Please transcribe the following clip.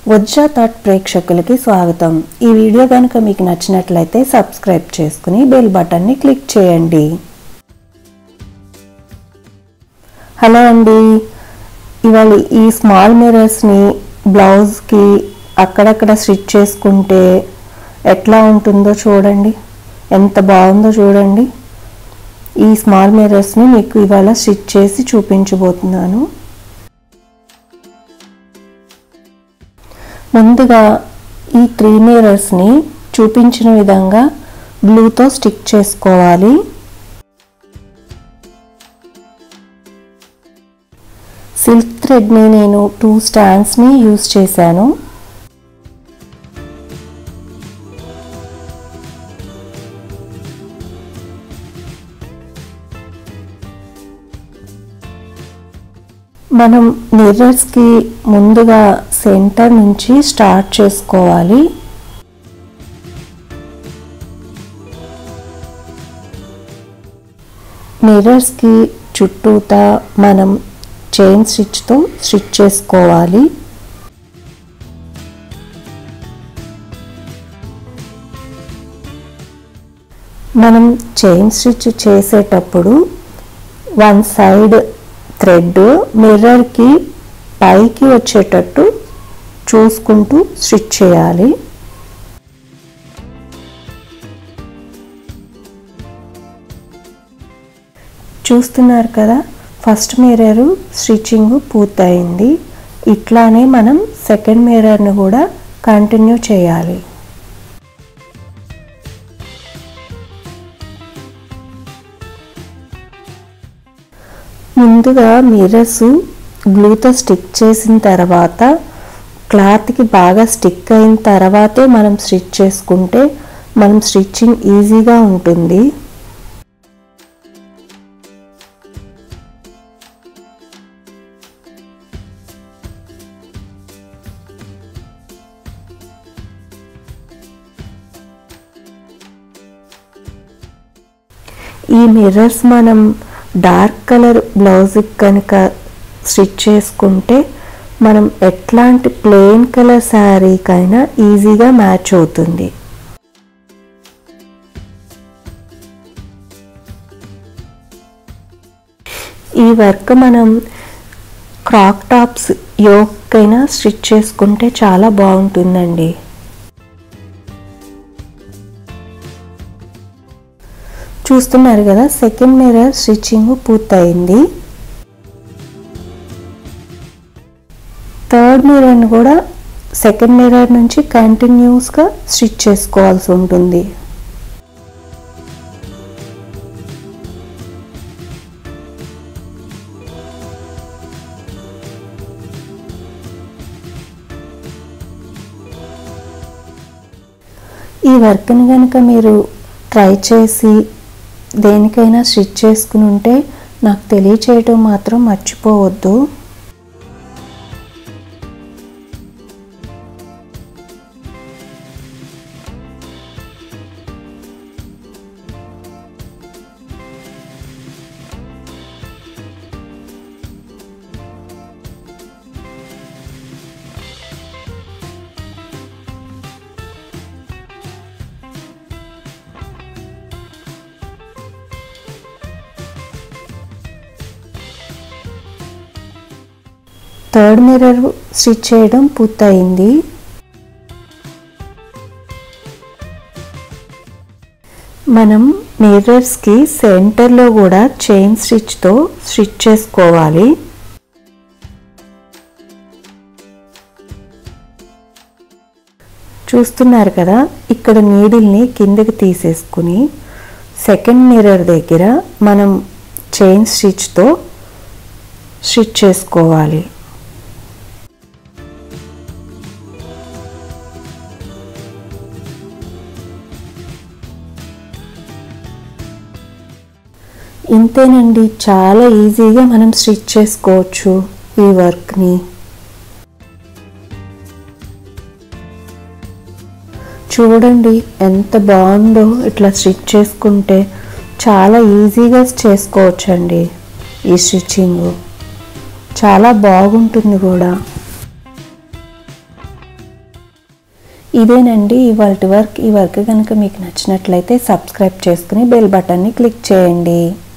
వజ్రా thought ప్రేక్షకులకి స్వాగతం ఈ వీడియో కనుక మీకు నచ్చినట్లయితే సబ్స్క్రైబ్ చేసుకుని బెల్ బటన్ని క్లిక్ చేయండి హలో అండి ఇవాళ ఈ స్మాల్ మిర్రర్స్ని బ్లౌజ్కి అక్కడక్కడ స్టిచ్ చేసుకుంటే ఎట్లా ఉంటుందో చూడండి ఎంత బాగుందో చూడండి ఈ స్మాల్ మిర్రర్స్ని మీకు ఇవాళ స్టిచ్ చేసి చూపించబోతున్నాను ముందుగా ఈ త్రీ మిర్రర్స్ని చూపించిన విధంగా గ్లూతో స్టిక్ చేసుకోవాలి సిల్క్ థ్రెడ్ని నేను టూ స్టాండ్స్ని యూస్ చేశాను మనం మిర్రర్స్కి ముందుగా సెంటర్ నుంచి స్టార్ట్ చేసుకోవాలి మిర్రర్స్కి చుట్టూతా మనం చైన్ స్టిచ్తో స్టిచ్ చేసుకోవాలి మనం చైన్ స్టిచ్ చేసేటప్పుడు వన్ సైడ్ థ్రెడ్ మిర్రర్కి పైకి వచ్చేటట్టు చూసుకుంటూ స్టిచ్ చేయాలి చూస్తున్నారు కదా ఫస్ట్ మిర్రర్ స్టిచ్చింగ్ పూర్తయింది ఇట్లానే మనం సెకండ్ మిర్రర్ను కూడా కంటిన్యూ చేయాలి ముందుగా మిర్రర్స్ గ్లూతో స్టిక్ చేసిన తర్వాత క్లాత్కి బాగా స్టిక్ అయిన తర్వాతే మనం స్టిచ్ చేసుకుంటే మనం స్టిచ్చింగ్ ఈజీగా ఉంటుంది ఈ మిర్రర్స్ మనం డార్క్ కలర్ బ్లౌజ్కి కనుక స్టిచ్ చేసుకుంటే మనం ఎట్లాంటి ప్లెయిన్ కలర్ శారీకైనా ఈజీగా మ్యాచ్ అవుతుంది ఈ వర్క్ మనం క్రాక్ టాప్స్ యోక్కైనా స్టిచ్ చేసుకుంటే చాలా బాగుంటుందండి చూస్తున్నారు కదా సెకండ్ మిర్రర్ స్టిచ్చింగ్ పూర్తయింది థర్డ్ మిర్రర్ని కూడా సెకండ్ మిర్రర్ నుంచి కంటిన్యూస్గా స్టిచ్ చేసుకోవాల్సి ఉంటుంది ఈ వర్క్ని కనుక మీరు ట్రై చేసి దేనికైనా స్టిచ్ చేసుకుని ఉంటే నాకు తెలియచేయటం మాత్రం మర్చిపోవద్దు థర్డ్ మిర్రర్ స్టిచ్ చేయడం పూర్తయింది మనం మిర్రర్స్కి సెంటర్లో కూడా చైన్ స్టిచ్తో స్టిచ్ చేసుకోవాలి చూస్తున్నారు కదా ఇక్కడ నీడిల్ని కిందకి తీసేసుకుని సెకండ్ మిర్రర్ దగ్గర మనం చైన్ స్టిచ్తో స్టిచ్ చేసుకోవాలి ఇంతేనండి చాలా ఈజీగా మనం స్టిచ్ చేసుకోవచ్చు ఈ వర్క్ని చూడండి ఎంత బాగుందో ఇట్లా స్టిచ్ చేసుకుంటే చాలా ఈజీగా చేసుకోవచ్చండి ఈ స్టిచ్చింగ్ చాలా బాగుంటుంది కూడా ఇదేనండి ఇవాళ వర్క్ ఈ వర్క్ కనుక మీకు నచ్చినట్లయితే సబ్స్క్రైబ్ చేసుకుని బెల్ బటన్ని క్లిక్ చేయండి